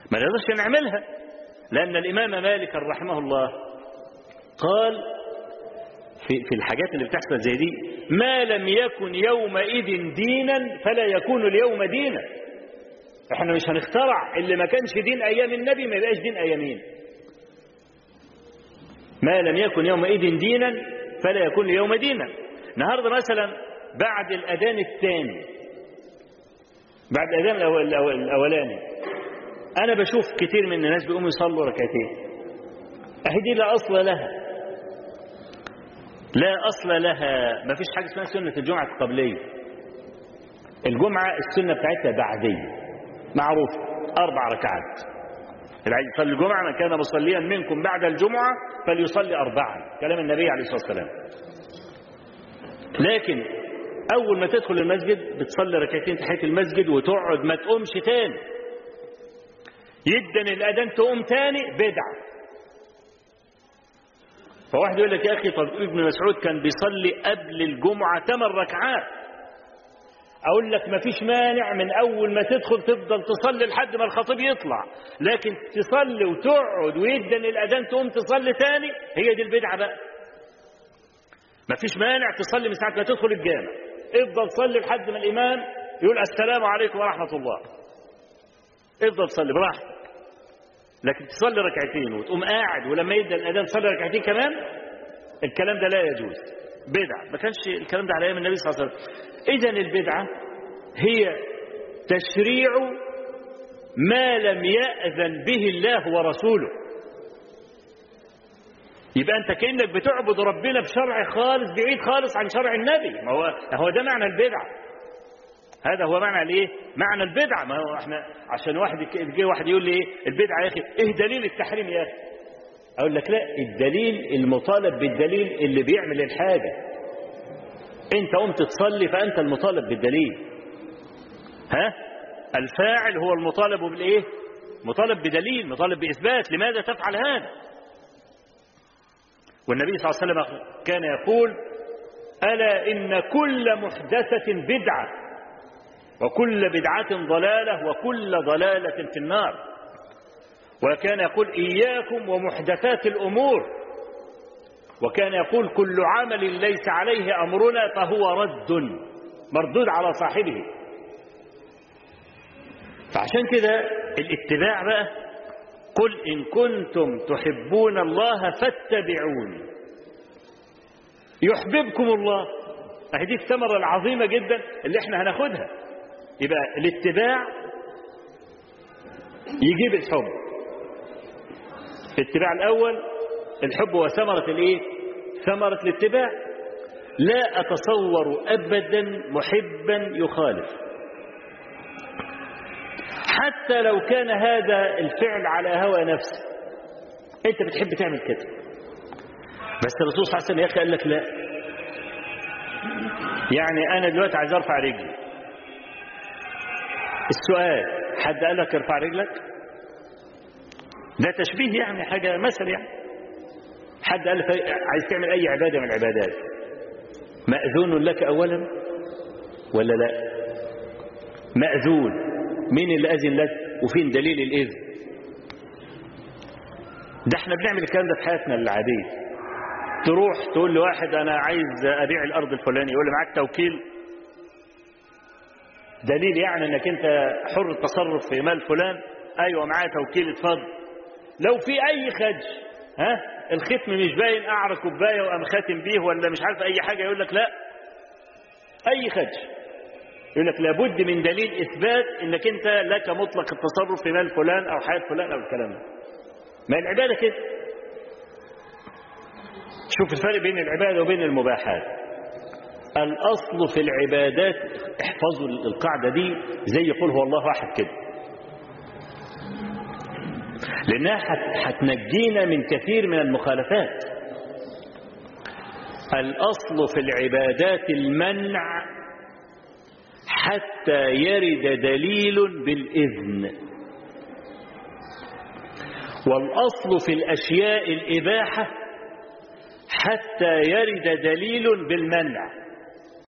ما نقدرش نعملها لأن الإمام مالك رحمه الله قال في, في الحاجات اللي بتحصل زي دي ما لم يكن يومئذ دينا فلا يكون اليوم دينا احنا مش هنخترع اللي ما كانش دين أيام النبي ما يبقاش دين أيامين ما لم يكن يومئذ دينا فلا يكون اليوم دينا النهارده مثلا بعد الأذان الثاني بعد الأذان الأول الأول الأولاني أنا بشوف كتير من الناس بيقوموا يصلوا ركعتين أهي دي لا أصل لها لا أصل لها ما فيش حاجة اسمها سنة الجمعة القبلية الجمعة السنة بتاعتها بعدية معروف أربع ركعات اللي عايز يصلي الجمعة من كان مصليا منكم بعد الجمعة فليصلي أربعا كلام النبي عليه الصلاة والسلام لكن أول ما تدخل المسجد بتصلي ركعتين تحية المسجد وتقعد ما تقومش تاني يدن الأذان تقوم تاني بدعة فواحد يقول لك يا أخي طب ابن مسعود كان بيصلي قبل الجمعة ثمان ركعات أقول لك ما فيش مانع من أول ما تدخل تفضل تصلي لحد ما الخطيب يطلع لكن تصلي وتقعد ويدن الأذان تقوم تصلي تاني هي دي البدعة بقى ما فيش مانع تصلي من ساعة ما تدخل الجامع افضل صلي لحد ما الإمام يقول السلام عليكم ورحمة الله افضل صلي براحتك لكن تصلي ركعتين وتقوم قاعد ولما يبدا الاذان تصلي ركعتين كمان الكلام ده لا يجوز بدعه ما كانش الكلام ده على ايام النبي صلى الله عليه وسلم اذا البدعه هي تشريع ما لم ياذن به الله ورسوله يبقى انت كانك بتعبد ربنا بشرع خالص بعيد خالص عن شرع النبي ما هو هو ده معنى البدعه هذا هو معنى الايه معنى البدعه ما هو احنا عشان واحد جه واحد يقول لي ايه البدعه يا اخي ايه دليل التحريم يا اخي اقول لك لا الدليل المطالب بالدليل اللي بيعمل الحاجه انت قمت تصلي فانت المطالب بالدليل ها الفاعل هو المطالب بالايه مطالب بدليل مطالب باثبات لماذا تفعل هذا والنبي صلى الله عليه وسلم كان يقول الا ان كل محدثه بدعه وكل بدعة ضلالة وكل ضلالة في النار وكان يقول إياكم ومحدثات الأمور وكان يقول كل عمل ليس عليه أمرنا فهو رد مردود على صاحبه فعشان كده الاتباع بقى قل إن كنتم تحبون الله فاتبعوني يحببكم الله اهي دي الثمرة العظيمة جدا اللي احنا هناخدها يبقى الاتباع يجيب الحب الاتباع الأول الحب هو ثمرة الايه ثمرة الاتباع لا أتصور أبدا محبا يخالف حتى لو كان هذا الفعل على هوى نفسه انت بتحب تعمل كده بس الرسول صلى الله عليه وسلم يا اخي قال لك لا يعني انا دلوقتي عايز ارفع رجلي السؤال حد قال لك ارفع رجلك ده تشبيه يعني حاجة مثل يعني حد قال لك عايز تعمل أي عبادة من العبادات مأذون لك أولا ولا لا مأذون مين اللي أذن لك وفين دليل الإذن ده احنا بنعمل الكلام ده في حياتنا العادية تروح تقول لواحد أنا عايز أبيع الأرض الفلانية يقول لي معاك توكيل دليل يعني انك انت حر التصرف في مال فلان ايوه معايا توكيل اتفضل لو في اي خدش ها الختم مش باين اعرى كوبايه وقام خاتم بيه ولا مش عارف اي حاجه يقول لك لا اي خدش يقول لك لابد من دليل اثبات انك انت لك مطلق التصرف في مال فلان او حياه فلان او الكلام ده ما العباده كده شوف الفرق بين العباده وبين المباحات الأصل في العبادات احفظوا القاعدة دي زي يقول هو الله واحد كده لأنها هتنجينا من كثير من المخالفات الأصل في العبادات المنع حتى يرد دليل بالإذن والأصل في الأشياء الإباحة حتى يرد دليل بالمنع